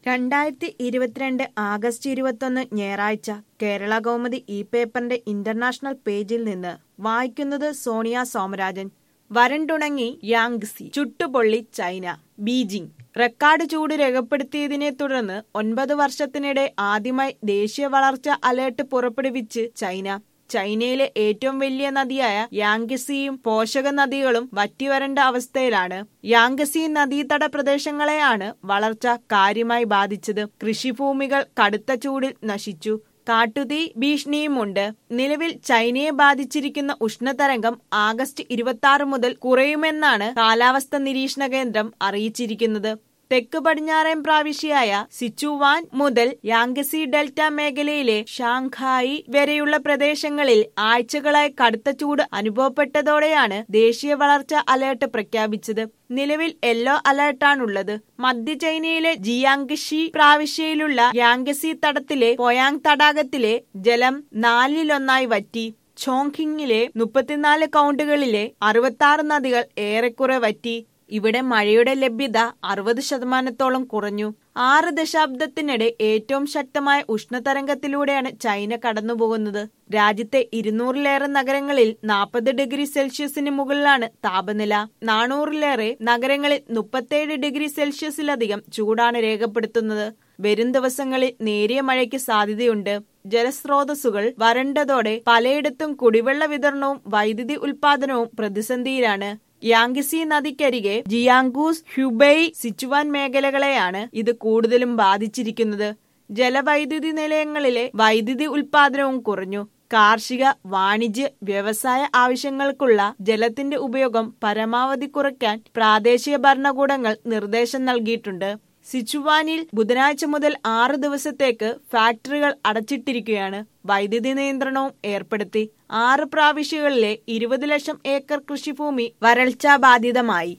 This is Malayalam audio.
രണ്ടായിരത്തി ഇരുപത്തിരണ്ട് ആഗസ്റ്റ് ഇരുപത്തൊന്ന് ഞായറാഴ്ച കേരള കൗമുദി ഇ പേപ്പറിന്റെ ഇന്റർനാഷണൽ പേജിൽ നിന്ന് വായിക്കുന്നത് സോണിയ സോമരാജൻ വരണ്ടുണങ്ങി യാങ്സി ചുട്ടുപൊള്ളി ചൈന ബീജിംഗ് റെക്കോർഡ് ചൂട് രേഖപ്പെടുത്തിയതിനെ തുടർന്ന് ഒൻപത് വർഷത്തിനിടെ ആദ്യമായി ദേശീയ വളർച്ചാ അലേർട്ട് പുറപ്പെടുവിച്ച് ചൈന ചൈനയിലെ ഏറ്റവും വലിയ നദിയായ യാങ്കസിയും പോഷക നദികളും വറ്റിവരണ്ട അവസ്ഥയിലാണ് യാങ്കസി നദീതട പ്രദേശങ്ങളെയാണ് വളർച്ച കാര്യമായി ബാധിച്ചത് കൃഷിഭൂമികൾ കടുത്ത ചൂടിൽ നശിച്ചു കാട്ടുതീ ഭീഷണിയുമുണ്ട് നിലവിൽ ചൈനയെ ബാധിച്ചിരിക്കുന്ന ഉഷ്ണതരംഗം ആഗസ്റ്റ് ഇരുപത്തി മുതൽ കുറയുമെന്നാണ് കാലാവസ്ഥ നിരീക്ഷണ കേന്ദ്രം അറിയിച്ചിരിക്കുന്നത് തെക്ക് പടിഞ്ഞാറൻ പ്രാവിശ്യയായ സിച്ചുവാൻ മുതൽ യാങ്കസി ഡെൽറ്റ മേഖലയിലെ ഷാങ്ഹായി വരെയുള്ള പ്രദേശങ്ങളിൽ ആഴ്ചകളായി കടുത്ത ചൂട് അനുഭവപ്പെട്ടതോടെയാണ് ദേശീയ വളർച്ചാ അലേർട്ട് പ്രഖ്യാപിച്ചത് നിലവിൽ യെല്ലോ അലേർട്ടാണുള്ളത് മധ്യ ചൈനയിലെ ജിയാങ്ഷി പ്രാവിശ്യയിലുള്ള യാങ്കസി തടത്തിലെ പൊയാങ് തടാകത്തിലെ ജലം നാലിലൊന്നായി വറ്റി ചോങ്ഹിങ്ങിലെ മുപ്പത്തിനാല് കൗണ്ടുകളിലെ അറുപത്തി നദികൾ ഏറെക്കുറെ വറ്റി ഇവിടെ മഴയുടെ ലഭ്യത അറുപത് ശതമാനത്തോളം കുറഞ്ഞു ആറ് ദശാബ്ദത്തിനിടെ ഏറ്റവും ശക്തമായ ഉഷ്ണതരംഗത്തിലൂടെയാണ് ചൈന കടന്നുപോകുന്നത് രാജ്യത്തെ ഇരുന്നൂറിലേറെ നഗരങ്ങളിൽ നാൽപ്പത് ഡിഗ്രി സെൽഷ്യസിന് മുകളിലാണ് താപനില നാനൂറിലേറെ നഗരങ്ങളിൽ മുപ്പത്തേഴ് ഡിഗ്രി സെൽഷ്യസിലധികം ചൂടാണ് രേഖപ്പെടുത്തുന്നത് വരും ദിവസങ്ങളിൽ നേരിയ മഴയ്ക്ക് സാധ്യതയുണ്ട് ജലസ്രോതസ്സുകൾ വരണ്ടതോടെ പലയിടത്തും കുടിവെള്ള വിതരണവും വൈദ്യുതി ഉൽപാദനവും പ്രതിസന്ധിയിലാണ് യാങ്കിസി നദിക്കരികെ ജിയാങ്കൂസ് ഹ്യുബൈ സിച്ചുവാൻ മേഖലകളെയാണ് ഇത് കൂടുതലും ബാധിച്ചിരിക്കുന്നത് ജലവൈദ്യുതി നിലയങ്ങളിലെ വൈദ്യുതി ഉൽപാദനവും കുറഞ്ഞു കാർഷിക വാണിജ്യ വ്യവസായ ആവശ്യങ്ങൾക്കുള്ള ജലത്തിന്റെ ഉപയോഗം പരമാവധി കുറയ്ക്കാൻ പ്രാദേശിക ഭരണകൂടങ്ങൾ നിർദ്ദേശം നൽകിയിട്ടുണ്ട് സിച്ചുവാനിൽ ബുധനാഴ്ച മുതൽ ആറ് ദിവസത്തേക്ക് ഫാക്ടറികൾ അടച്ചിട്ടിരിക്കുകയാണ് വൈദ്യുതി നിയന്ത്രണവും ഏർപ്പെടുത്തി ആറ് പ്രാവിശ്യകളിലെ ഇരുപത് ലക്ഷം ഏക്കർ കൃഷിഭൂമി വരൾച്ചാ ബാധിതമായി